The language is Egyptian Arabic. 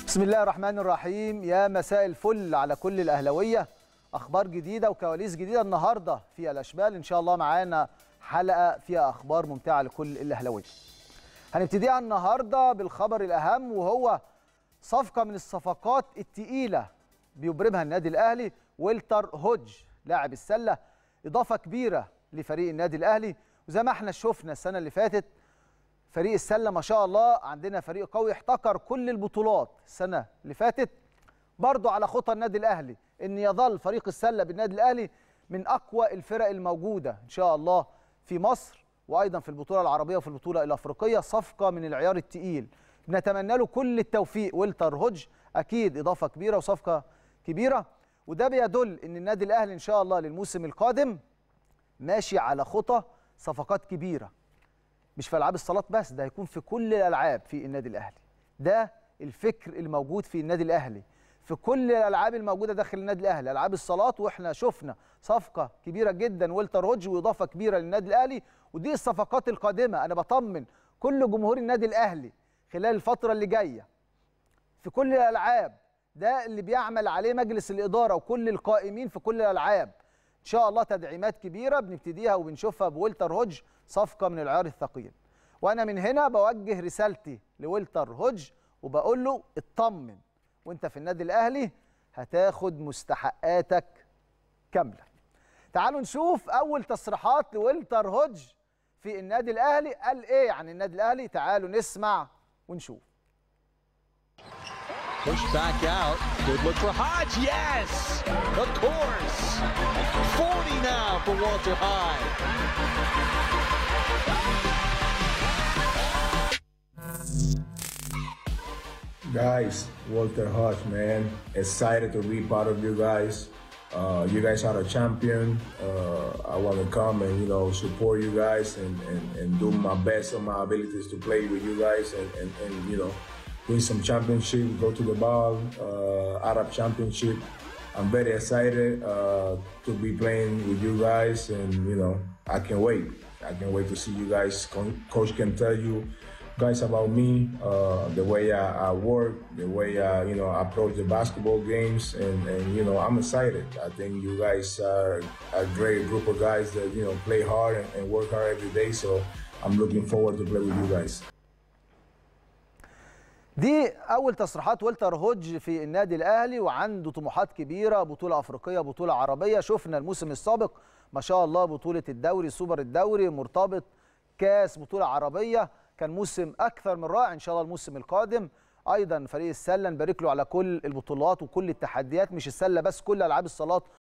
بسم الله الرحمن الرحيم يا مساء الفل على كل الاهلاويه اخبار جديده وكواليس جديده النهارده في الاشبال ان شاء الله معانا حلقه فيها اخبار ممتعه لكل الاهلاويه هنبتديها النهارده بالخبر الاهم وهو صفقه من الصفقات التقيله بيبرمها النادي الاهلي ويلتر هوج لاعب السله اضافه كبيره لفريق النادي الاهلي وزي ما احنا شفنا السنه اللي فاتت فريق السله ما شاء الله عندنا فريق قوي احتكر كل البطولات السنه اللي فاتت برضو على خطى النادي الاهلي ان يظل فريق السله بالنادي الاهلي من اقوى الفرق الموجوده ان شاء الله في مصر وايضا في البطوله العربيه وفي البطوله الافريقيه صفقه من العيار الثقيل نتمنى له كل التوفيق ويلتر هوج اكيد اضافه كبيره وصفقه كبيره وده بيدل ان النادي الاهلي ان شاء الله للموسم القادم ماشي على خطى صفقات كبيره مش في العاب الصالات بس ده هيكون في كل الالعاب في النادي الاهلي ده الفكر الموجود في النادي الاهلي في كل الالعاب الموجوده داخل النادي الاهلي العاب الصالات واحنا شفنا صفقه كبيره جدا ويلتر هوج واضافه كبيره للنادي الاهلي ودي الصفقات القادمه انا بطمن كل جمهور النادي الاهلي خلال الفتره اللي جايه في كل الالعاب ده اللي بيعمل عليه مجلس الاداره وكل القائمين في كل الالعاب ان شاء الله تدعيمات كبيره بنبتديها وبنشوفها بويلتر هوج صفقه من العيار الثقيل وانا من هنا بوجه رسالتي لويلتر هوج وبقول له اطمن وانت في النادي الاهلي هتاخد مستحقاتك كامله تعالوا نشوف اول تصريحات لويلتر هوج في النادي الاهلي قال ايه عن النادي الاهلي تعالوا نسمع ونشوف Push back out. Good look for Hodge. Yes! Of course. 40 now for Walter Hyde. Guys, Walter Hodge, man. Excited to be part of you guys. Uh, you guys are a champion. Uh, I want to come and, you know, support you guys and, and, and do my best of my abilities to play with you guys and, and, and you know, win some championship, go to the ball, uh, Arab championship. I'm very excited uh, to be playing with you guys and, you know, I can wait. I can wait to see you guys. Co- Coach can tell you guys about me, uh, the way I, I work, the way I, you know, approach the basketball games, and, and you know, I'm excited. I think you guys are a great group of guys that you know play hard and, and work hard every day. So I'm looking forward to play with you guys. دي اول تصريحات ويلتر هوج في النادي الاهلي وعنده طموحات كبيره بطوله افريقيه بطوله عربيه شفنا الموسم السابق ما شاء الله بطوله الدوري سوبر الدوري مرتبط كاس بطوله عربيه كان موسم اكثر من رائع ان شاء الله الموسم القادم ايضا فريق السله نبارك له على كل البطولات وكل التحديات مش السله بس كل العاب الصالات